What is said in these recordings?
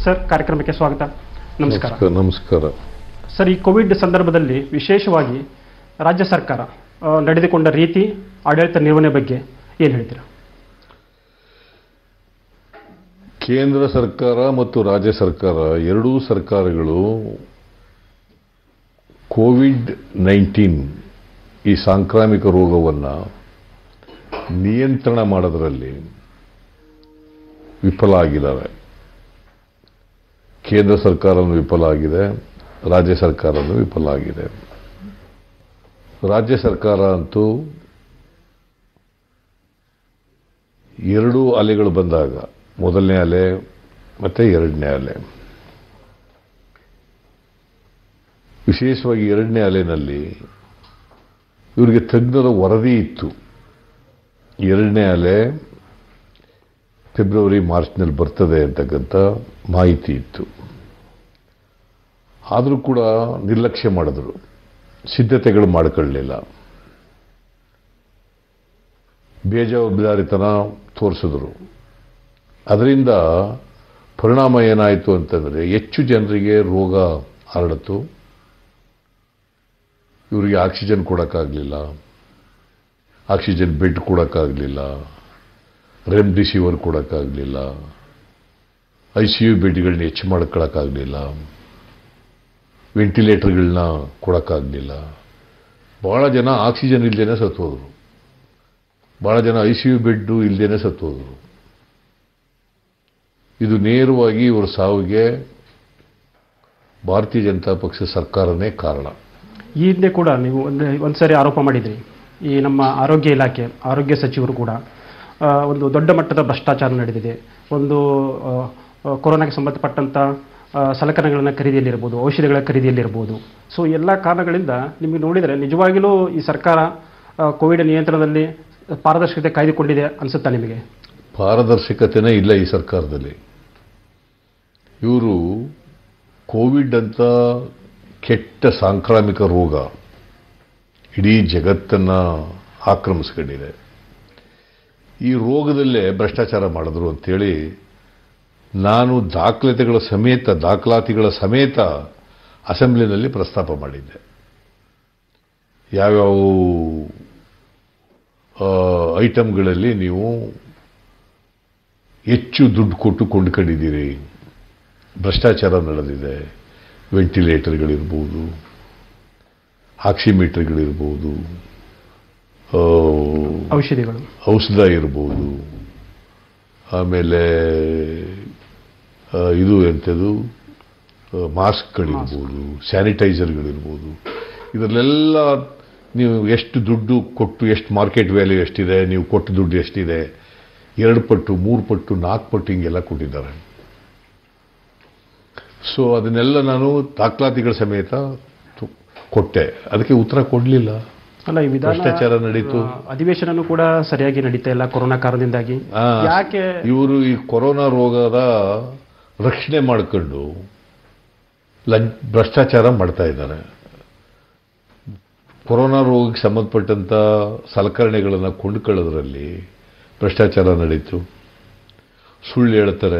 Sir ಕಾರ್ಯಕ್ರಮಕ್ಕೆ ಸ್ವಾಗತ ನಮಸ್ಕಾರ ನಮಸ್ಕಾರ ಸರ್ ಈ ಕೋವಿಡ್ ಸಂದರ್ಭದಲ್ಲಿ ವಿಶೇಷವಾಗಿ ರಾಜ್ಯ ಸರ್ಕಾರ ಆ, ನಡೆದುಕೊಂಡ ರೀತಿ ಆಡಳಿತ ನಿರ್ವಹಣೆ ಬಗ್ಗೆ ಏನು ಹೇಳ್ತೀರಾ ಕೇಂದ್ರ ಸರ್ಕಾರ ಮತ್ತು ರಾಜ್ಯ ಸರ್ಕಾರ ಎರಡೂ ಸರ್ಕಾರಗಳು ಕೋವಿಡ್ ನೈನ್ಟೀನ್ ಈ ಸಾಂಕ್ರಾಮಿಕ ರೋಗವನ್ನು ನಿಯಂತ್ರಣ ಮಾಡೋದರಲ್ಲಿ ವಿಫಲ ಆಗಿದ್ದಾವೆ ಕೇಂದ್ರ ಸರ್ಕಾರನೂ ವಿಫಲ ಆಗಿದೆ ರಾಜ್ಯ ಸರ್ಕಾರನೂ ವಿಫಲ ಆಗಿದೆ ರಾಜ್ಯ ಸರ್ಕಾರ ಅಂತೂ ಎರಡೂ ಅಲೆಗಳು ಬಂದಾಗ ಮೊದಲನೇ ಅಲೆ ಮತ್ತು ಎರಡನೇ ಅಲೆ ವಿಶೇಷವಾಗಿ ಎರಡನೇ ಅಲೆನಲ್ಲಿ ಇವರಿಗೆ ತಜ್ಞರ ವರದಿ ಇತ್ತು ಎರಡನೇ ಅಲೆ ಫೆಬ್ರವರಿ ಮಾರ್ಚ್ನಲ್ಲಿ ಬರ್ತದೆ ಅಂತಕ್ಕಂಥ ಮಾಹಿತಿ ಇತ್ತು ಆದರೂ ಕೂಡ ನಿರ್ಲಕ್ಷ್ಯ ಮಾಡಿದ್ರು ಸಿದ್ಧತೆಗಳು ಮಾಡಿಕೊಳ್ಳಲಿಲ್ಲ ಬೇಜವಾಬ್ದಾರಿತನ ತೋರಿಸಿದ್ರು ಅದರಿಂದ ಪರಿಣಾಮ ಏನಾಯಿತು ಅಂತಂದರೆ ಹೆಚ್ಚು ಜನರಿಗೆ ರೋಗ ಹರಡಿತು ಇವರಿಗೆ ಆಕ್ಸಿಜನ್ ಕೊಡೋಕ್ಕಾಗಲಿಲ್ಲ ಆಕ್ಸಿಜನ್ ಬೆಡ್ ಕೊಡೋಕ್ಕಾಗಲಿಲ್ಲ ರೆಮ್ಡಿಸಿವರ್ ಕೊಡೋಕ್ಕಾಗಲಿಲ್ಲ ಐ ಸಿ ಯು ಬೆಡ್ಗಳನ್ನ ಹೆಚ್ಚು ಮಾಡ್ಕೊಳಕ್ಕಾಗಲಿಲ್ಲ ವೆಂಟಿಲೇಟರ್ಗಳನ್ನ ಕೊಡೋಕ್ಕಾಗಲಿಲ್ಲ ಭಾಳ ಜನ ಆಕ್ಸಿಜನ್ ಇಲ್ಲದೇನೆ ಸತ್ತೋದ್ರು ಭಾಳ ಜನ ಐ ಸಿ ಯು ಬೆಡ್ಡು ಇಲ್ಲದೇನೆ ಸತ್ತೋದ್ರು ಇದು ನೇರವಾಗಿ ಇವರ ಸಾವಿಗೆ ಭಾರತೀಯ ಜನತಾ ಪಕ್ಷ ಸರ್ಕಾರನೇ ಕಾರಣ ಈ ಹಿಂದೆ ಕೂಡ ನೀವು ಒಂದು ಒಂದ್ಸರಿ ಆರೋಪ ಮಾಡಿದ್ರಿ ಈ ನಮ್ಮ ಆರೋಗ್ಯ ಇಲಾಖೆ ಆರೋಗ್ಯ ಸಚಿವರು ಕೂಡ ಆ, ಒಂದು ದೊಡ್ಡ ಮಟ್ಟದ ಭ್ರಷ್ಟಾಚಾರ ನಡೆದಿದೆ ಒಂದು ಆ, ಆ, ಕೊರೋನಾಗೆ ಸಂಬಂಧಪಟ್ಟಂಥ ಆ, ಸಲಕರಣೆಗಳನ್ನ ಖರೀದಿಯಲ್ಲಿರ್ಬೋದು ಔಷಧಿಗಳ ಖರೀದಿಯಲ್ಲಿರ್ಬೋದು ಸೊ ಎಲ್ಲ ಕಾರಣಗಳಿಂದ ನಿಮಗೆ ನೋಡಿದರೆ ನಿಜವಾಗಿಲೂ ಈ ಸರ್ಕಾರ ಆ, ಕೋವಿಡ್ ನಿಯಂತ್ರಣದಲ್ಲಿ ಪಾರದರ್ಶಕತೆ ಕಾಯ್ದುಕೊಂಡಿದೆ ಅನಿಸುತ್ತಾ ನಿಮಗೆ ಪಾರದರ್ಶಕತೆನೇ ಇಲ್ಲ ಈ ಸರ್ಕಾರದಲ್ಲಿ ಇವರು ಕೋವಿಡ್ ಅಂತ ಕೆಟ್ಟ ಸಾಂಕ್ರಾಮಿಕ ರೋಗ ಇಡೀ ಜಗತ್ತನ್ನು ಆಕ್ರಮಿಸ್ಕೊಂಡಿದೆ ಈ ರೋಗದಲ್ಲೇ ಭ್ರಷ್ಟಾಚಾರ ಮಾಡಿದ್ರು ಅಂತೇಳಿ ನಾನು ದಾಖಲಾತಿಗಳ ಸಮೇತ ದಾಖಲಾತಿಗಳ ಸಮೇತ ಅಸೆಂಬ್ಲಿನಲ್ಲಿ ಪ್ರಸ್ತಾಪ ಮಾಡಿದ್ದೆ ಯಾವ್ಯಾವ ಆ, ಐಟಮ್ಗಳಲ್ಲಿ ನೀವು ಹೆಚ್ಚು ದುಡ್ಡು ಕೊಟ್ಟು ಕೊಂಡ್ಕೊಂಡಿದ್ದೀರಿ ಭ್ರಷ್ಟಾಚಾರ ನಡೆದಿದೆ ವೆಂಟಿಲೇಟರ್ಗಳಿರ್ಬೋದು ಆಕ್ಸಿಮೀಟರ್ಗಳಿರ್ಬೋದು ಆ, ಔಷಧಿಗಳು ಔಷಧ ಇರ್ಬೋದು ಆಮೇಲೆ ಆ, ಇದು ಎಂಥದ್ದು ಆ, ಮಾಸ್ಕ್ಗಳಿರ್ಬೋದು ಸ್ಯಾನಿಟೈಸರ್ಗಳಿರ್ಬೋದು ಇದರಲ್ಲೆಲ್ಲ ನೀವು ಎಷ್ಟು ದುಡ್ಡು ಕೊಟ್ಟು ಎಷ್ಟು ಮಾರ್ಕೆಟ್ ವ್ಯಾಲ್ಯೂ ಎಷ್ಟಿದೆ ನೀವು ಕೊಟ್ಟು ದುಡ್ಡು ಎಷ್ಟಿದೆ ಎರಡು ಪಟ್ಟು ಮೂರು ಪಟ್ಟು ನಾಲ್ಕು ಪಟ್ಟು ಹಿಂಗೆಲ್ಲ ಕೊಟ್ಟಿದ್ದಾರೆ ಸೊ ಅದನ್ನೆಲ್ಲ ನಾನು ದಾಖಲಾತಿಗಳ ಸಮೇತ ತು- ಕೊಟ್ಟೆ ಅದಕ್ಕೆ ಉತ್ತರ ಕೊಡಲಿಲ್ಲ ಅಲ್ಲ ಈ ವಿಧಾನ ಭ್ರಷ್ಟಾಚಾರ ನಡೀತು. ಆ, ಅಧಿವೇಶನನೂ ಕೂಡ ಸರಿಯಾಗಿ ನಡೀತಾ ಇಲ್ಲ ಕೊರೋನಾ ಕಾರಣದಿಂದಾಗಿ ಆ, ಯಾಕೆ ಇವರು ಈ ಕೊರೋನಾ ರೋಗದ ರಕ್ಷಣೆ ಮಾಡಿಕೊಂಡು ಲಂ ಭ್ರಷ್ಟಾಚಾರ ಮಾಡ್ತಾ ಇದ್ದಾರೆ ಕೊರೋನಾ ರೋಗಕ್ಕೆ ಸಂಬಂಧಪಟ್ಟಂಥ ಸಲಕರಣೆಗಳನ್ನು ಕೊಂಡ್ಕೊಳ್ಳೋದ್ರಲ್ಲಿ ಭ್ರಷ್ಟಾಚಾರ ನಡೀತು ಸುಳ್ಳು ಹೇಳ್ತಾರೆ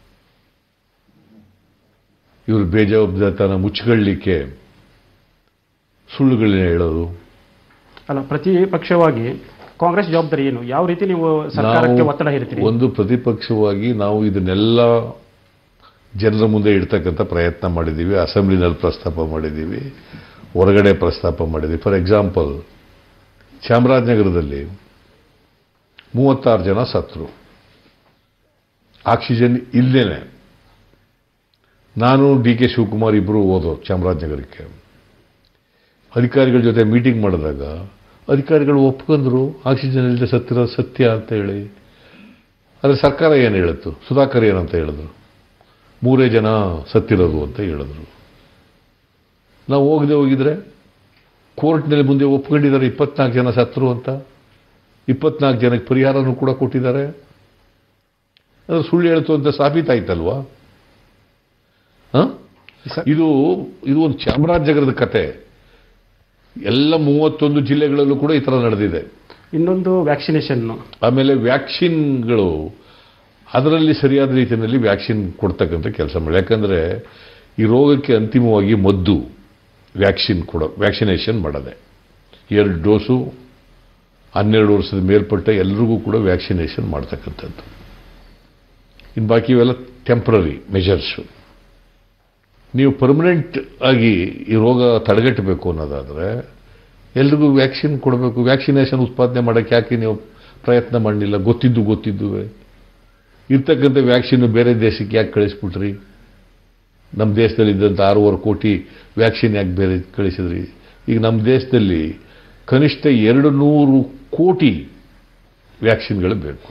ಇವರು ಬೇಜವಾಬ್ದಾರಿತನ ಮುಚ್ಚಿಕೊಳ್ಳಲಿಕ್ಕೆ ಸುಳ್ಳುಗಳನ್ನ ಹೇಳೋದು ಅಲ್ಲ ಪ್ರತಿಪಕ್ಷವಾಗಿ ಕಾಂಗ್ರೆಸ್ ಜವಾಬ್ದಾರಿ ಏನು ಯಾವ ರೀತಿ ನೀವು ಸರ್ಕಾರಕ್ಕೆ ನಾವು ಒತ್ತಡ ಹೇರ್ತೀರಿ ಒಂದು ಪ್ರತಿಪಕ್ಷವಾಗಿ ನಾವು ಇದನ್ನೆಲ್ಲ ಜನರ ಮುಂದೆ ಇಡ್ತಕ್ಕಂಥ ಪ್ರಯತ್ನ ಮಾಡಿದ್ದೀವಿ ಅಸೆಂಬ್ಲಿನಲ್ಲಿ ಪ್ರಸ್ತಾಪ ಮಾಡಿದ್ದೀವಿ ಹೊರಗಡೆ ಪ್ರಸ್ತಾಪ ಮಾಡಿದ್ದೀವಿ ಫಾರ್ ಎಕ್ಸಾಂಪಲ್ ಚಾಮರಾಜನಗರದಲ್ಲಿ ಮೂವತ್ತಾರು ಜನ ಸತ್ರು ಆಕ್ಸಿಜನ್ ಇಲ್ದೇನೆ ನಾನು ಡಿ ಕೆ ಶಿವಕುಮಾರ್ ಇಬ್ಬರು ಹೋದೋ ಚಾಮರಾಜನಗರಕ್ಕೆ ಅಧಿಕಾರಿಗಳ ಜೊತೆ ಮೀಟಿಂಗ್ ಮಾಡಿದಾಗ ಅಧಿಕಾರಿಗಳು ಒಪ್ಕೊಂಡ್ರು ಆಕ್ಸಿಜನ್ ಇಲ್ಲದೆ ಸತ್ತಿರೋ ಸತ್ಯ ಅಂತ ಹೇಳಿ ಆದರೆ ಸರ್ಕಾರ ಏನು ಹೇಳಿತ್ತು ಸುಧಾಕರ್ ಏನಂತ ಹೇಳಿದ್ರು ಮೂರೇ ಜನ ಸತ್ತಿರೋದು ಅಂತ ಹೇಳಿದ್ರು ನಾವು ಹೋಗದೆ ಹೋಗಿದ್ರೆ ಕೋರ್ಟ್ನಲ್ಲಿ ಮುಂದೆ ಒಪ್ಕೊಂಡಿದ್ದಾರೆ ಇಪ್ಪತ್ನಾಲ್ಕು ಜನ ಸತ್ತರು ಅಂತ ಇಪ್ಪತ್ನಾಲ್ಕು ಜನಕ್ಕೆ ಪರಿಹಾರನೂ ಕೂಡ ಕೊಟ್ಟಿದ್ದಾರೆ ಅದು ಸುಳ್ಳು ಹೇಳ್ತು ಅಂತ ಸಾಬೀತಾಯ್ತಲ್ವಾ ಹ? ಇದು ಇದು ಒಂದು ಚಾಮರಾಜನಗರದ ಕತೆ ಎಲ್ಲ ಮೂವತ್ತೊಂದು ಜಿಲ್ಲೆಗಳಲ್ಲೂ ಕೂಡ ಈ ಥರ ನಡೆದಿದೆ ಇನ್ನೊಂದು ವ್ಯಾಕ್ಸಿನೇಷನ್ ಆಮೇಲೆ ವ್ಯಾಕ್ಸಿನ್ಗಳು ಅದರಲ್ಲಿ ಸರಿಯಾದ ರೀತಿಯಲ್ಲಿ ವ್ಯಾಕ್ಸಿನ್ ಕೊಡ್ತಕ್ಕಂಥ ಕೆಲಸ ಮಾಡಿ ಯಾಕಂದರೆ ಈ ರೋಗಕ್ಕೆ ಅಂತಿಮವಾಗಿ ಮದ್ದು ವ್ಯಾಕ್ಸಿನ್ ಕೊಡೋ ವ್ಯಾಕ್ಸಿನೇಷನ್ ಮಾಡೋದೆ ಎರಡು ಡೋಸು ಹನ್ನೆರಡು ವರ್ಷದ ಮೇಲ್ಪಟ್ಟ ಎಲ್ರಿಗೂ ಕೂಡ ವ್ಯಾಕ್ಸಿನೇಷನ್ ಮಾಡ್ತಕ್ಕಂಥದ್ದು ಇನ್ನು ಬಾಕಿ ಇವೆಲ್ಲ ಟೆಂಪ್ರರಿ ಮೆಜರ್ಸು ನೀವು ಪರ್ಮನೆಂಟ್ ಆಗಿ ಈ ರೋಗ ತಡೆಗಟ್ಟಬೇಕು ಅನ್ನೋದಾದರೆ ಎಲ್ರಿಗೂ ವ್ಯಾಕ್ಸಿನ್ ಕೊಡಬೇಕು ವ್ಯಾಕ್ಸಿನೇಷನ್ ಉತ್ಪಾದನೆ ಮಾಡೋಕ್ಕೆ ಯಾಕೆ ನೀವು ಪ್ರಯತ್ನ ಮಾಡಲಿಲ್ಲ ಗೊತ್ತಿದ್ದು ಗೊತ್ತಿದ್ದುವೆ ಇರ್ತಕ್ಕಂಥ ವ್ಯಾಕ್ಸಿನ್ ಬೇರೆ ದೇಶಕ್ಕೆ ಯಾಕೆ ಕಳಿಸ್ಬಿಟ್ರಿ ನಮ್ಮ ದೇಶದಲ್ಲಿ ಇದ್ದಂಥ ಆರೂವರೆ ಕೋಟಿ ವ್ಯಾಕ್ಸಿನ್ ಯಾಕೆ ಬೇರೆ ಕಳಿಸಿದ್ರಿ ಈಗ ನಮ್ಮ ದೇಶದಲ್ಲಿ ಕನಿಷ್ಠ ಎರಡು ನೂರು ಕೋಟಿ ವ್ಯಾಕ್ಸಿನ್ಗಳು ಬೇಕು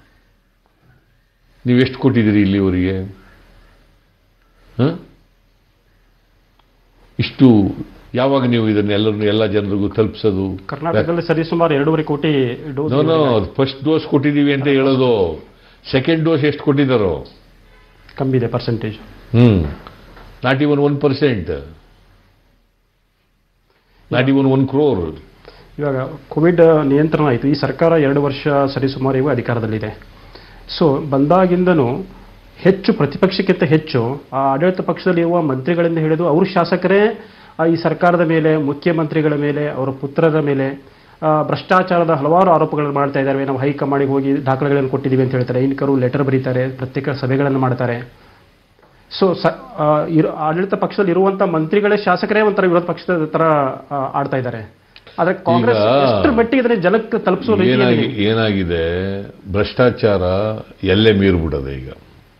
ನೀವು ಎಷ್ಟು ಕೊಟ್ಟಿದ್ದೀರಿ ಇಲ್ಲಿವರೆಗೆ ಹ? ಇಷ್ಟು ಯಾವಾಗ ನೀವು ಇದನ್ನೆಲ್ಲರನ್ನು ಎಲ್ಲ ಜನರಿಗೂ ತಲುಪಿಸೋದು ಕರ್ನಾಟಕದಲ್ಲಿ ಸರಿಸುಮಾರು ಎರಡೂವರೆ ಕೋಟಿ dose no no first dose ಕೊಟ್ಟಿದ್ದೀವಿ ಅಂತ ಹೇಳೋದು ಸೆಕೆಂಡ್ ಡೋಸ್ ಎಷ್ಟು ಕೊಟ್ಟಿದ್ದಾರೋ ಕಮ್ಮಿ ಇದೆ percentage hmm not even one percent not even one crore ಇವಾಗ ಕೋವಿಡ್ ನಿಯಂತ್ರಣ ಆಯಿತು ಈ ಸರ್ಕಾರ ಎರಡು ವರ್ಷ ಸರಿಸುಮಾರು ಇವು ಅಧಿಕಾರದಲ್ಲಿದೆ ಸೊ ಬಂದಾಗಿಂದನೂ ಹೆಚ್ಚು ಪ್ರತಿಪಕ್ಷಕ್ಕಿಂತ ಹೆಚ್ಚು ಆ ಆಡಳಿತ ಪಕ್ಷದಲ್ಲಿ ಇರುವ ಮಂತ್ರಿಗಳಿಂದ ಹಿಡಿದು ಅವರು ಶಾಸಕರೇ ಆ ಈ ಸರ್ಕಾರದ ಮೇಲೆ ಮುಖ್ಯಮಂತ್ರಿಗಳ ಮೇಲೆ ಅವರ ಪುತ್ರರ ಮೇಲೆ ಆ, ಭ್ರಷ್ಟಾಚಾರದ ಹಲವಾರು ಆರೋಪಗಳನ್ನು ಮಾಡ್ತಾ ಇದ್ದಾರೆ ನಾವು ಹೈಕಮಾಂಡಿಗೆ ಹೋಗಿ ದಾಖಲೆಗಳನ್ನು ಕೊಟ್ಟಿದ್ದೀವಿ ಅಂತ ಹೇಳ್ತಾರೆ ಇನ್ಕರು ಲೆಟರ್ ಬರೀತಾರೆ ಪ್ರತ್ಯೇಕ ಸಭೆಗಳನ್ನು ಮಾಡ್ತಾರೆ ಸೊ ಸ ಆ, ಇರು- ಆಡಳಿತ ಪಕ್ಷದಲ್ಲಿ ಇರುವಂತ ಮಂತ್ರಿಗಳೇ ಶಾಸಕರೇ ಒಂಥರ ವಿರೋಧ ಪಕ್ಷದ ತರ ಆ, ಆಡ್ತಾ ಇದ್ದಾರೆ ಆದ್ರೆ ಕಾಂಗ್ರೆಸ್ ಈಗ ಎಷ್ಟರ ಮಟ್ಟಿಗೆ ಇದನ್ನ ಜನಕ್ಕೆ ತಲುಪಿಸುವ ಏನಾಗಿ ರೀತಿಯಲ್ಲಿ ಏನಾಗಿದೆ ಭ್ರಷ್ಟಾಚಾರ ಎಲ್ಲೇ ಮೀರ್ಬಿಡದೆ ಈಗ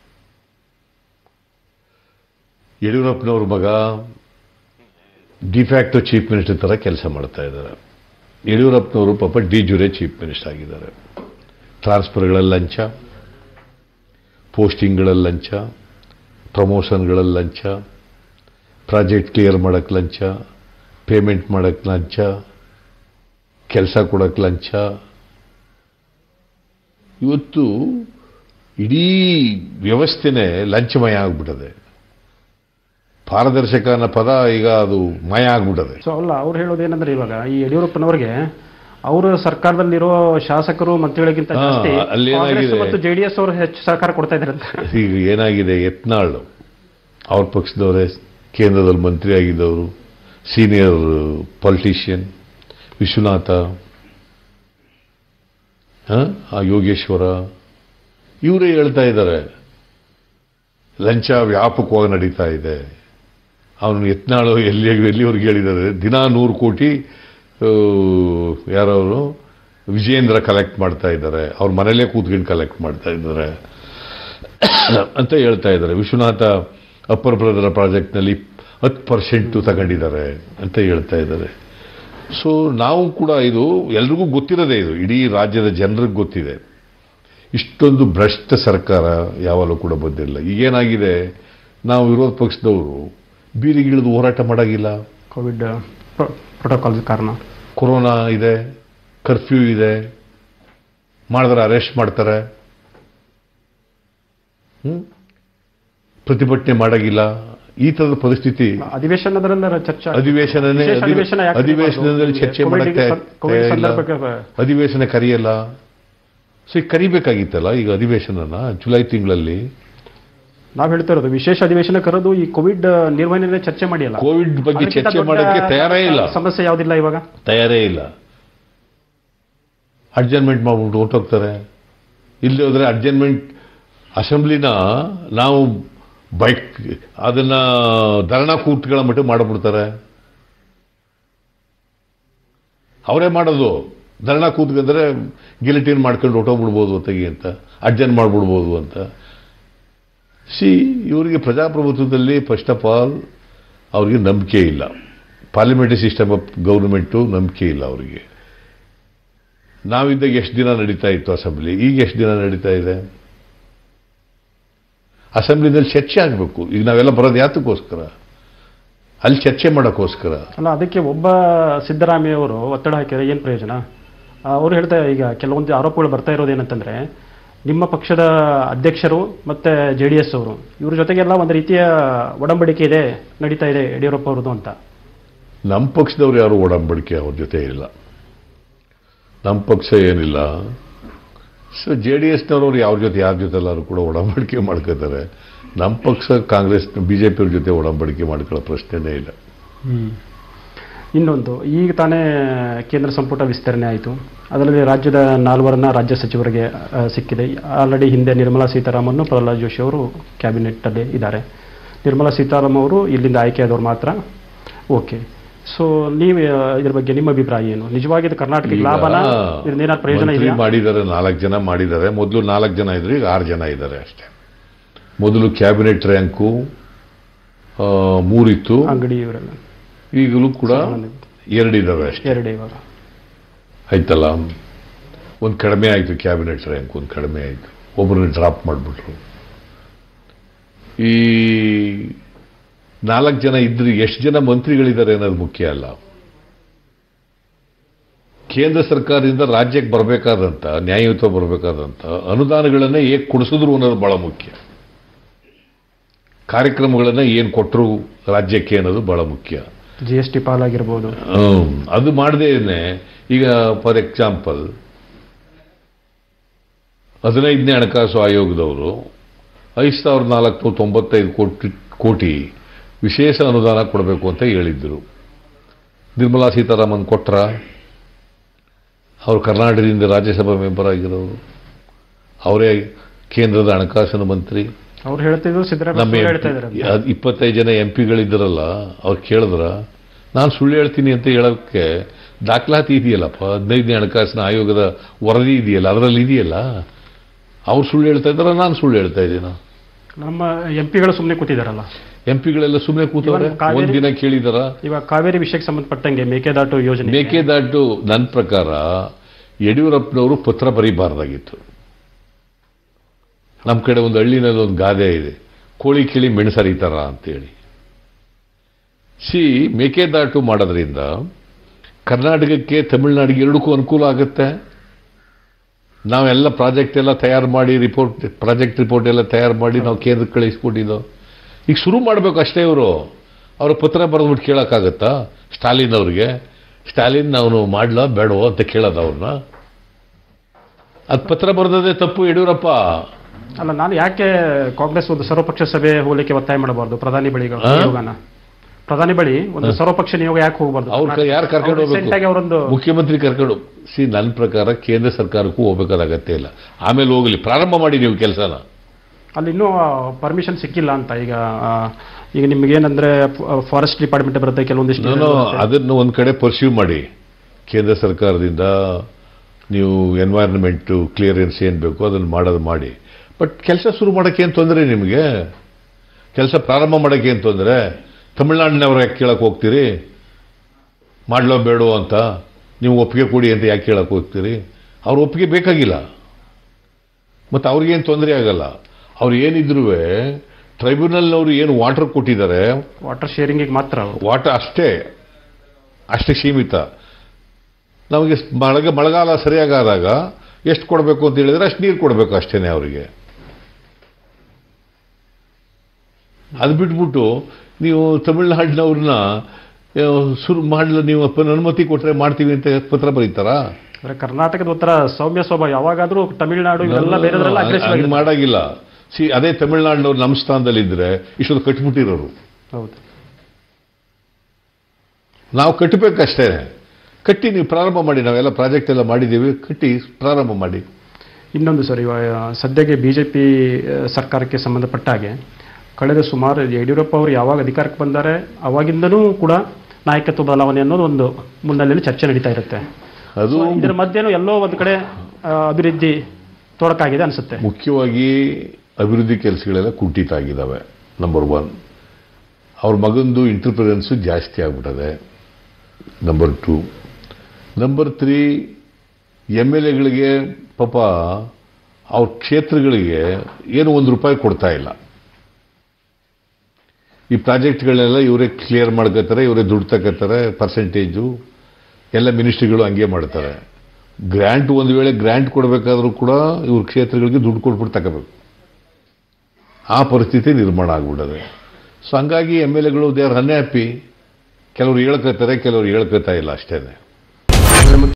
ಯಡಿಯೂರಪ್ಪನವ್ರ ಮಗ ಡಿಫ್ಯಾಕ್ಟೋ ಚೀಫ್ ಮಿನಿಸ್ಟರ್ ತರ ಕೆಲಸ ಮಾಡ್ತಾ ಇದ್ದಾರೆ ಯಡಿಯೂರಪ್ಪನವರು ಪಾಪ ಡಿ ಜುರೆ ಚೀಫ್ ಮಿನಿಸ್ಟರ್ ಆಗಿದ್ದಾರೆ ಟ್ರಾನ್ಸ್ಫರ್ಗಳಲ್ಲಿ ಲಂಚ ಪೋಸ್ಟಿಂಗ್ಗಳಲ್ಲಿ ಲಂಚ ಪ್ರಮೋಷನ್ಗಳಲ್ಲಿ ಲಂಚ ಪ್ರಾಜೆಕ್ಟ್ ಕ್ಲಿಯರ್ ಮಾಡಕ್ಕೆ ಲಂಚ ಪೇಮೆಂಟ್ ಮಾಡಕ್ಕೆ ಲಂಚ ಕೆಲಸ ಕೊಡಕ್ಕೆ ಲಂಚ ಇವತ್ತು ಇಡೀ ವ್ಯವಸ್ಥೆನೇ ಲಂಚಮಯ ಆಗ್ಬಿಟ್ಟದೆ ಪಾರದರ್ಶಕ ಅನ್ನೋ ಪದ ಈಗ ಅದು ಮಯ ಆಗ್ಬಿಟ್ಟದೆ ಸೊ ಅಲ್ಲ ಅವ್ರು ಹೇಳೋದೇನಂದ್ರೆ ಇವಾಗ ಈ ಯಡಿಯೂರಪ್ಪನವರಿಗೆ ಅವರ ಸರ್ಕಾರದಲ್ಲಿರೋ ಶಾಸಕರು ಮಂತ್ರಿಗಳಿಗಿಂತ ಹಾ, ಜಾಸ್ತಿ ಅಲ್ಲಿ ಏನಾಗಿದೆ? ಕಾಂಗ್ರೆಸ್ ಮತ್ತು ಜೆಡಿಎಸ್ ಅವರು ಹೆಚ್ಚು ಸಹಕಾರ ಕೊಡ್ತಾ ಇದ್ದಾರೆ ಅಂತ ಈಗ ಏನಾಗಿದೆ ಯತ್ನಾಳ್ ಅವ್ರ ಪಕ್ಷದವರೇ ಕೇಂದ್ರದಲ್ಲಿ ಮಂತ್ರಿ ಆಗಿದ್ದವರು ಸೀನಿಯರ್ ಪೊಲಿಟಿಷಿಯನ್ ವಿಶ್ವನಾಥ ಹ? ಆ ಯೋಗೇಶ್ವರ ಇವರೇ ಹೇಳ್ತಾ ಇದ್ದಾರೆ ಲಂಚ ವ್ಯಾಪಕವಾಗಿ ನಡೀತಾ ಇದೆ ಅವನು ಯತ್ನಾಳು ಎಲ್ಲಿ ಎಲ್ಲಿವರೆಗೆ ಹೇಳಿದ್ದಾರೆ ದಿನಾ ನೂರು ಕೋಟಿ ಆ, ಯಾರವರು ವಿಜಯೇಂದ್ರ ಕಲೆಕ್ಟ್ ಮಾಡ್ತಾ ಇದ್ದಾರೆ ಅವ್ರ ಮನೇಲೇ ಕೂತ್ಕೊಂಡು ಕಲೆಕ್ಟ್ ಮಾಡ್ತಾ ಇದ್ದಾರೆ ಅಂತ ಹೇಳ್ತಾ ಇದ್ದಾರೆ ವಿಶ್ವನಾಥ ಅಪ್ಪರ್ ಬ್ರದರ್ ಪ್ರಾಜೆಕ್ಟ್ನಲ್ಲಿ ಹತ್ತು ಪರ್ಸೆಂಟು ತಗೊಂಡಿದ್ದಾರೆ ಅಂತ ಹೇಳ್ತಾ ಇದ್ದಾರೆ ಸೊ ನಾವು ಕೂಡ ಇದು ಎಲ್ರಿಗೂ ಗೊತ್ತಿರೋದೇ ಇದು ಇಡೀ ರಾಜ್ಯದ ಜನರಿಗೆ ಗೊತ್ತಿದೆ ಇಷ್ಟೊಂದು ಭ್ರಷ್ಟ ಸರ್ಕಾರ ಯಾವಾಗಲೂ ಕೂಡ ಬಂದಿಲ್ಲ ಈಗೇನಾಗಿದೆ ನಾವು ವಿರೋಧ ಪಕ್ಷದವರು ಬೀದಿಗಿಳಿದು ಹೋರಾಟ ಮಾಡೋಂಗಿಲ್ಲ ಕೋವಿಡ್ ಪ್ರೋಟೋಕಾಲ್ ಕಾರಣ ಕೊರೋನಾ ಇದೆ ಕರ್ಫ್ಯೂ ಇದೆ ಮಾಡಿದ್ರೆ ಅರೆಸ್ಟ್ ಮಾಡ್ತಾರೆ ಹ್ಮ್? ಪ್ರತಿಭಟನೆ ಮಾಡಾಗಿಲ್ಲ ಈ ತರದ ಪರಿಸ್ಥಿತಿ ಅಧಿವೇಶನದಲ್ಲ ಚರ್ಚೆ ಅಧಿವೇಶನನೇ ವಿಶೇಷ ಅಧಿವೇಶನ ಯಾಕೆ ಅಧಿವೇಶನದಲ್ಲಿ ಚರ್ಚೆ ಕೋವಿಡ್ ಮಾಡಕ್ಕೆ ಸಂ- ಕೋವಿಡ್ ಇಲ್ಲ. ಸಂದರ್ಭಕ್ಕೆ ಅಧಿವೇಶನ ಕರೆಯಲ್ಲ ಸೊ ಈಗ ಕರಿಬೇಕಾಗಿತ್ತಲ್ಲ ಈಗ ಅಧಿವೇಶನನ ಜುಲೈ ತಿಂಗಳಲ್ಲಿ ನಾವ್ ಹೇಳ್ತಾ ಇರೋದು ವಿಶೇಷ ಅಧಿವೇಶನ ಕರೆದು ಈ ಕೋವಿಡ್ ನಿರ್ವಹಣೆ ಚರ್ಚೆ ಮಾಡಿಯಲ್ಲ ಕೋವಿಡ್ ಬಗ್ಗೆ ಅದಕ್ಕಿಂತ ಚರ್ಚೆ ದೊಡ್ಡ ಮಾಡಕ್ಕೆ ತಯಾರೇ ಇಲ್ಲ ಸಮಸ್ಯೆ ಯಾವ್ದಿಲ್ಲ ಇವಾಗ ತಯಾರೇ ಇಲ್ಲ ಅಡ್ಜರ್ಮೆಂಟ್ ಮಾಡ್ಬಿಟ್ಟು ಹೊರ್ಟೋಗ್ತಾರೆ ಇಲ್ಲಿ ಹೋದ್ರೆ ಅಡ್ಜರ್ಮೆಂಟ್ ಅಸೆಂಬ್ಲಿನ ನಾವು ಬೈಕ್ ಅದನ್ನ ಧರಣ ಕೂತ್ಗಳ ಮಟ್ಟ ಮಾಡಿಬಿಡ್ತಾರೆ ಅವರೇ ಮಾಡೋದು ಧರಣ ಕೂತ್ಕೊಂಡ್ರೆ ಗಿಲಿಟಿನ್ ಮಾಡ್ಕೊಂಡು ಹೊಟ್ಟೋಗ್ಬಿಡ್ಬೋದು ತೆಗಿ ಅಂತ ಅಡ್ಜನ್ ಮಾಡ್ಬಿಡ್ಬೋದು ಅಂತ ಸಿ ಇವರಿಗೆ ಪ್ರಜಾಪ್ರಭುತ್ವದಲ್ಲಿ ಫಸ್ಟ್ ಆಫ್ ಆಲ್ ಅವರಿಗೆ ನಂಬಿಕೆ ಇಲ್ಲ ಪಾರ್ಲಿಮೆಂಟರಿ ಸಿಸ್ಟಮ್ ಆಫ್ ಗೌರ್ಮೆಂಟು ನಂಬಿಕೆ ಇಲ್ಲ ಅವರಿಗೆ ನಾವಿದ್ದಾಗ ಎಷ್ಟು ದಿನ ನಡೀತಾ ಇತ್ತು ಅಸೆಂಬ್ಲಿ ಈಗ ಎಷ್ಟು ದಿನ ನಡೀತಾ ಇದೆ ಅಸೆಂಬ್ಲಿನಲ್ಲಿ ಚರ್ಚೆ ಆಗಬೇಕು ಈಗ ನಾವೆಲ್ಲ ಬರೋದು ಯಾತಕ್ಕೋಸ್ಕರ ಅಲ್ಲಿ ಚರ್ಚೆ ಮಾಡೋಕ್ಕೋಸ್ಕರ ಅಲ್ಲ ಅದಕ್ಕೆ ಒಬ್ಬ ಸಿದ್ದರಾಮಯ್ಯ ಅವರು ಒತ್ತಡ ಹಾಕಿದ್ರೆ ಏನು ಪ್ರಯೋಜನ ಅವರು ಹೇಳ್ತಾ ಈಗ ಕೆಲವೊಂದು ಆರೋಪಗಳು ಬರ್ತಾ ಇರೋದೇನಂತಂದ್ರೆ ನಿಮ್ಮ ಪಕ್ಷದ ಅಧ್ಯಕ್ಷರು ಮತ್ತೆ ಜೆ ಡಿ ಎಸ್ ಅವರು ಇವ್ರ ಜೊತೆಗೆಲ್ಲ ಒಂದು ರೀತಿಯ ಒಡಂಬಡಿಕೆ ಇದೆ ನಡೀತಾ ಇದೆ ಯಡಿಯೂರಪ್ಪ ಅವ್ರದ್ದು ಅಂತ ನಮ್ಮ ಪಕ್ಷದವ್ರು ಯಾರು ಒಡಂಬಡಿಕೆ ಅವ್ರ ಜೊತೆ ಇಲ್ಲ ನಮ್ಮ ಪಕ್ಷ ಏನಿಲ್ಲ ಸೊ ಜೆ ಡಿ ಎಸ್ನವ್ರು ಯಾರ ಜೊತೆ ಯಾರ ಜೊತೆ ಎಲ್ಲರೂ ಕೂಡ ಒಡಂಬಡಿಕೆ ಮಾಡ್ಕೋತಾರೆ ನಮ್ಮ ಪಕ್ಷ ಕಾಂಗ್ರೆಸ್ ಬಿ ಜೆ ಪಿಯವ್ರ ಜೊತೆ ಒಡಂಬಡಿಕೆ ಮಾಡ್ಕೊಳ್ಳೋ ಪ್ರಶ್ನೆನೇ ಇಲ್ಲ ಇನ್ನೊಂದು ಈಗ ತಾನೇ ಕೇಂದ್ರ ಸಂಪುಟ ವಿಸ್ತರಣೆ ಆಯಿತು ಅದರಲ್ಲಿ ರಾಜ್ಯದ ನಾಲ್ವರನ್ನ ರಾಜ್ಯ ಸಚಿವರಿಗೆ ಆ, ಸಿಕ್ಕಿದೆ ಆಲ್ರೆಡಿ ಹಿಂದೆ ನಿರ್ಮಲಾ ಸೀತಾರಾಮನ್ ಪ್ರಹ್ಲಾದ್ ಜೋಶಿ ಅವರು ಕ್ಯಾಬಿನೆಟ್ಟಲ್ಲಿ ಇದ್ದಾರೆ ನಿರ್ಮಲಾ ಸೀತಾರಾಮನ್ ಅವರು ಇಲ್ಲಿಂದ ಆಯ್ಕೆಯಾದವರು ಮಾತ್ರ ಓಕೆ ಸೊ ನೀವು ಆ, ಇದ್ರ ಬಗ್ಗೆ ನಿಮ್ಮ ಅಭಿಪ್ರಾಯ ಏನು ನಿಜವಾಗಿ ಇದು ಕರ್ನಾಟಕಕ್ಕೆ ಈಗ ಲಾಭನ ಇದರಿಂದ ಏನಾದ್ರು ಪ್ರಯೋಜನ ಮಂತ್ರಿ ಇದೆಯಾ ಮಾಡಿದ್ದಾರೆ ನಾಲ್ಕು ಜನ ಮಾಡಿದ್ದಾರೆ ಮೊದಲು ನಾಲ್ಕು ಜನ ಇದ್ರು ಈಗ ಆರು ಜನ ಇದ್ದಾರೆ ಅಷ್ಟೇ ಮೊದಲು ಕ್ಯಾಬಿನೆಟ್ ರ್ಯಾಂಕು ಆ, ಮೂರಿತ್ತು ಅಂಗಡಿ ಇವರೆಲ್ಲ ಈಗಲೂ ಕೂಡ ಎರಡಿದ್ದಾವೆ ಅಷ್ಟೇ ಎರಡೇ ಇವಾಗ ಆಯ್ತಲ್ಲ ಒಂದು ಕಡಿಮೆ ಆಯಿತು ಕ್ಯಾಬಿನೆಟ್ ರ್ಯಾಂಕ್ ಒಂದು ಕಡಿಮೆ ಆಯಿತು ಒಬ್ಬರನ್ನ ಡ್ರಾಪ್ ಮಾಡಿಬಿಟ್ರು ಈ ನಾಲ್ಕು ಜನ ಇದ್ರೆ ಎಷ್ಟು ಜನ ಮಂತ್ರಿಗಳಿದ್ದಾರೆ ಅನ್ನೋದು ಮುಖ್ಯ ಅಲ್ಲ ಕೇಂದ್ರ ಸರ್ಕಾರದಿಂದ ರಾಜ್ಯಕ್ಕೆ ಬರಬೇಕಾದಂಥ ನ್ಯಾಯಯುತ ಬರಬೇಕಾದಂಥ ಅನುದಾನಗಳನ್ನೇ ಹೇಗೆ ಕೊಡಿಸಿದ್ರು ಅನ್ನೋದು ಬಹಳ ಮುಖ್ಯ ಕಾರ್ಯಕ್ರಮಗಳನ್ನು ಏನು ಕೊಟ್ಟರು ರಾಜ್ಯಕ್ಕೆ ಅನ್ನೋದು ಬಹಳ ಮುಖ್ಯ ಜಿ ಎಸ್ ಟಿ ಪಾಲಾಗಿರ್ಬೋದು ಹ್ಮ್. ಅದು ಮಾಡದೇನೆ ಈಗ ಫಾರ್ ಎಕ್ಸಾಂಪಲ್ ಹದಿನೈದನೇ ಹಣಕಾಸು ಆಯೋಗದವರು ಐದು ಸಾವಿರದ ನಾಲ್ಕು ತೊಂಬತ್ತೈದು ಕೋಟಿ ಕೋಟಿ ವಿಶೇಷ ಅನುದಾನ ಕೊಡಬೇಕು ಅಂತ ಹೇಳಿದ್ದರು ನಿರ್ಮಲಾ ಸೀತಾರಾಮನ್ ಕೊಟ್ರ ಅವರು ಕರ್ನಾಟಕದಿಂದ ರಾಜ್ಯಸಭಾ ಮೆಂಬರ್ ಆಗಿರೋರು ಅವರೇ ಕೇಂದ್ರದ ಹಣಕಾಸಿನ ಮಂತ್ರಿ ಅವ್ರು ಹೇಳ್ತಿದ್ರು ನಮ್ಮ ಸಿದ್ದರಾಮಯ್ಯ ಹೇಳ್ತಾ ಇದ್ದಾರೆ ಅದ್ ಇಪ್ಪತ್ತೈದು ಜನ ಎಂ ಪಿಗಳಿದ್ದಾರಲ್ಲ ಅವ್ರು ಕೇಳಿದ್ರ ನಾನು ಸುಳ್ಳು ಹೇಳ್ತೀನಿ ಅಂತ ಹೇಳೋಕ್ಕೆ ದಾಖಲಾತಿ ಇದೆಯಲ್ಲಪ್ಪ ಹದಿನೈದನೇ ಹಣಕಾಸಿನ ಆಯೋಗದ ವರದಿ ಇದೆಯಲ್ಲ ಅದರಲ್ಲಿ ಇದೆಯಲ್ಲ ಅವ್ರು ಸುಳ್ಳು ಹೇಳ್ತಾ ಇದ್ದಾರ ನಾನು ಸುಳ್ಳು ಹೇಳ್ತಾ ಇದ್ದೀನ ನಮ್ಮ ಎಂ ಪಿಗಳು ಸುಮ್ಮನೆ ಕೂತಿದಾರಲ್ಲ ಎಂ ಪಿಗಳೆಲ್ಲ ಸುಮ್ಮನೆ ಕೂತವ್ರೆ ಇವನ್ ಕಾವೇರಿ- ಒಂದಿನ ಕೇಳಿದಾರ ಇವಾಗ ಕಾವೇರಿ ವಿಷಯಕ್ಕೆ ಸಂಬಂಧಪಟ್ಟಂಗೆ ಮೇಕೆದಾಟು ಯೋಜನೆ ಮೇಕೆದಾಟು ನನ್ನ ಪ್ರಕಾರ ಯಡಿಯೂರಪ್ಪನವರು ಪತ್ರ ಬರೀಬಾರ್ದಾಗಿತ್ತು ನಮ್ಮ ಕಡೆ ಒಂದು ಹಳ್ಳಿನಲ್ಲಿ ಒಂದು ಗಾದೆ ಇದೆ ಕೋಳಿ ಕಿಳಿ ಮೆಣಸರಿತಾರ ಅಂತೇಳಿ ಸಿ ಮೇಕೆದಾಟು ಮಾಡೋದ್ರಿಂದ ಕರ್ನಾಟಕಕ್ಕೆ ತಮಿಳುನಾಡಿಗೆ ಎರಡಕ್ಕೂ ಅನುಕೂಲ ಆಗುತ್ತೆ ನಾವೆಲ್ಲ ಪ್ರಾಜೆಕ್ಟ್ ಎಲ್ಲ ತಯಾರು ಮಾಡಿ ರಿಪೋರ್ಟ್ ಪ್ರಾಜೆಕ್ಟ್ ರಿಪೋರ್ಟ್ ಎಲ್ಲ ತಯಾರು ಮಾಡಿ ನಾವು ಕೇಂದ್ರಕ್ಕೆ ಕಳಿಸ್ಕೊಟ್ಟಿದ್ದು ಈಗ ಶುರು ಮಾಡಬೇಕು ಅಷ್ಟೇ ಇವರು ಅವ್ರ ಪತ್ರ ಬರೆದ್ಬಿಟ್ಟು ಕೇಳೋಕ್ಕಾಗತ್ತಾ ಸ್ಟಾಲಿನ್ ಅವ್ರಿಗೆ ಸ್ಟಾಲಿನ್ ಅವನು ಮಾಡ್ಲಾ ಬೇಡವೋ ಅಂತ ಕೇಳೋದು ಅವ್ರನ್ನ ಅದು ಪತ್ರ ಬರೆದದೇ ತಪ್ಪು ಯಡಿಯೂರಪ್ಪ ಅಲ್ಲ ನಾನು ಯಾಕೆ ಕಾಂಗ್ರೆಸ್ ಒಂದು ಸರ್ವಪಕ್ಷ ಸಭೆ ಹೋಗ್ಲಿಕ್ಕೆ ಒತ್ತಾಯ ಮಾಡಬಾರ್ದು ಪ್ರಧಾನಿ ಬಳಿ ಆ? ನಿಯೋಗನ ಪ್ರಧಾನಿ ಬಳಿ ಒಂದು ಸರ್ವಪಕ್ಷ ನಿಯೋಗ ಯಾಕೆ ಹೋಗಬಾರ್ದು ಅವ್ರ ಯಾರು ಕರ್ಕೊಂಡು ಅವ್ರು recent ಆಗಿ ಹೋಗ್ಬೇಕು ಅವರೊಂದು ಮುಖ್ಯಮಂತ್ರಿ ಕರ್ಕೊಂಡು ಸಿ ನನ್ನ ಪ್ರಕಾರ ಕೇಂದ್ರ ಸರ್ಕಾರಕ್ಕೂ ಹೋಗ್ಬೇಕಾದ ಅಗತ್ಯ ಇಲ್ಲ ಆಮೇಲೆ ಹೋಗಲಿ ಪ್ರಾರಂಭ ಮಾಡಿ ನೀವು ಕೆಲಸನ ಅಲ್ಲಿ ಇನ್ನೂ ಪರ್ಮಿಷನ್ ಸಿಕ್ಕಿಲ್ಲ ಅಂತ ಈಗ ಆ, ಈಗ ನಿಮ್ಗೆ ಏನಂದ್ರೆ ಫಾರೆಸ್ಟ್ ಡಿಪಾರ್ಟ್ಮೆಂಟ್ ಬರುತ್ತೆ ಕೆಲವೊಂದಿಷ್ಟು ನಾನು ಅದನ್ನು ಒಂದು ಕಡೆ ಪರ್ಸ್ಯೂ ಮಾಡಿ ಕೇಂದ್ರ ಸರ್ಕಾರದಿಂದ ನೀವು ಎನ್ವೈರನ್ಮೆಂಟು ಕ್ಲಿಯರೆನ್ಸ್ ಏನು ಬೇಕೋ ಅದನ್ನು ಮಾಡೋದು ಮಾಡಿ ಬಟ್ ಕೆಲಸ ಶುರು ಮಾಡೋಕ್ಕೆ ಏನು ತೊಂದರೆ ನಿಮಗೆ ಕೆಲಸ ಪ್ರಾರಂಭ ಮಾಡೋಕ್ಕೆ ಏನು ತೊಂದರೆ ತಮಿಳ್ನಾಡಿನವ್ರು ಯಾಕೆ ಕೇಳಕ್ಕೆ ಹೋಗ್ತೀರಿ ಮಾಡ್ಲೋ ಬೇಡೋ ಅಂತ ನೀವು ಒಪ್ಪಿಗೆ ಕೊಡಿ ಅಂತ ಯಾಕೆ ಕೇಳಕ್ಕೆ ಹೋಗ್ತೀರಿ ಅವ್ರ ಒಪ್ಪಿಗೆ ಬೇಕಾಗಿಲ್ಲ ಮತ್ತು ಅವ್ರಿಗೇನು ತೊಂದರೆ ಆಗಲ್ಲ ಅವ್ರು ಏನಿದ್ರು ಟ್ರೈಬ್ಯುನಲ್ನವರು ಏನು ವಾಟರ್ ಕೊಟ್ಟಿದ್ದಾರೆ ವಾಟರ್ ಶೇರಿಂಗಿಗೆ ಮಾತ್ರ ಅವ್ರು. ವಾಟರ್ ಅಷ್ಟೇ ಅಷ್ಟೇ ಸೀಮಿತ ನಮಗೆ ಮಳೆಗ ಮಳೆಗಾಲ ಸರಿಯಾಗಾದಾಗ ಎಷ್ಟು ಕೊಡಬೇಕು ಅಂತ ಹೇಳಿದ್ರೆ ಅಷ್ಟು ನೀರು ಕೊಡಬೇಕು ಅಷ್ಟೇನೆ ಅವರಿಗೆ ಅದು ಬಿಟ್ಬಿಟ್ಟು ನೀವು ತಮಿಳ್ನಾಡಿನವ್ರನ್ನ ಶುರು ಮಾಡಲು ನೀವು ಅಪ್ಪನ ಅನುಮತಿ ಕೊಟ್ಟರೆ ಮಾಡ್ತೀವಿ ಅಂತ ಪತ್ರ ಬರೀತಾರಾ ಅಂದ್ರೆ ಕರ್ನಾಟಕದ ಉತ್ತರ ಸೌಮ್ಯ ಸ್ವಭಾವ ಯಾವಾಗಾದ್ರೂ ತಮಿಳುನಾಡು ಇವೆಲ್ಲ ಬೇರೆದ್ರೆಲ್ಲ ಅಗ್ರೆಸಿವ್ ಹಂಗೆ ಆಗಿರುತ್ತೆ ಮಾಡಾಗಿಲ್ಲ ಸಿ ಅದೇ ತಮಿಳ್ನಾಡಿನವ್ರು ನಮ್ಮ ಸ್ಥಾನದಲ್ಲಿದ್ದರೆ ಇಷ್ಟೊಂದು ಕಟ್ಬಿಟ್ಟಿರೋರು ಹೌದು ನಾವು ಕಟ್ಟಬೇಕಷ್ಟೇ ಕಟ್ಟಿ ನೀವು ಪ್ರಾರಂಭ ಮಾಡಿ ನಾವೆಲ್ಲ ಪ್ರಾಜೆಕ್ಟ್ ಎಲ್ಲ ಮಾಡಿದ್ದೀವಿ ಕಟ್ಟಿ ಪ್ರಾರಂಭ ಮಾಡಿ ಇನ್ನೊಂದು ಸರ್ ಇವಾಗ ಸದ್ಯಕ್ಕೆ ಬಿಜೆಪಿ ಸರ್ಕಾರಕ್ಕೆ ಸಂಬಂಧಪಟ್ಟ ಹಾಗೆ ಕಳೆದ ಸುಮಾರು ಯಡಿಯೂರಪ್ಪ ಅವರು ಯಾವಾಗ ಅಧಿಕಾರಕ್ಕೆ ಬಂದರೆ ಅವಾಗಿಂದನೂ ಕೂಡ ನಾಯಕತ್ವ ಬದಲಾವಣೆ ಅನ್ನೋದು ಒಂದು ಮುನ್ನೆಲೆಯಲ್ಲಿ ಚರ್ಚೆ ನಡೀತಾ ಇರುತ್ತೆ ಅದು So, ಇದರ ಮಧ್ಯೆನೂ ಎಲ್ಲೋ ಒಂದು ಕಡೆ ಆ, ಅಭಿವೃದ್ಧಿ ತೊಡಕಾಗಿದೆ ಅನಿಸುತ್ತೆ ಮುಖ್ಯವಾಗಿ ಅಭಿವೃದ್ಧಿ ಕೆಲಸಗಳೆಲ್ಲ ಕುಂಠಿತ ಆಗಿದ್ದಾವೆ ನಂಬರ್ ಒನ್ ಅವ್ರ ಮಗಂದು ಇಂಟರ್ಫರೆನ್ಸು ಜಾಸ್ತಿ ಆಗ್ಬಿಟ್ಟದೆ number two number three M L ಎಗಳಿಗೆ ಪಾಪ ಅವ್ರ ಕ್ಷೇತ್ರಗಳಿಗೆ ಏನು ಒಂದು ರೂಪಾಯಿ ಕೊಡ್ತಾ ಇಲ್ಲ ಈ ಪ್ರಾಜೆಕ್ಟ್ಗಳನ್ನೆಲ್ಲ ಇವರೇ ಕ್ಲಿಯರ್ ಮಾಡ್ಕೋತಾರೆ ಇವರೇ ದುಡ್ಡು ತಗೋತಾರೆ ಪರ್ಸೆಂಟೇಜು ಎಲ್ಲ ಮಿನಿಸ್ಟ್ರಿಗಳು ಹಂಗೆ ಮಾಡ್ತಾರೆ ಗ್ರ್ಯಾಂಟ್ ಒಂದು ವೇಳೆ ಗ್ರ್ಯಾಂಟ್ ಕೊಡಬೇಕಾದ್ರೂ ಕೂಡ ಇವ್ರ ಕ್ಷೇತ್ರಗಳಿಗೆ ದುಡ್ಡು ಕೊಟ್ಬಿಟ್ಟು ತಗೋಬೇಕು ಆ ಪರಿಸ್ಥಿತಿ ನಿರ್ಮಾಣ ಆಗ್ಬಿಡದೆ ಸೊ ಹಂಗಾಗಿ ಎಮ್ ಎಲ್ ಎಗಳು ದೇ ಆರ್ ಅನ್ಹ್ಯಾಪಿ ಕೆಲವರು ಹೇಳ್ಕೊತಾರೆ ಕೆಲವರು ಹೇಳ್ಕೊತಾ ಇಲ್ಲ ಅಷ್ಟೇನೆ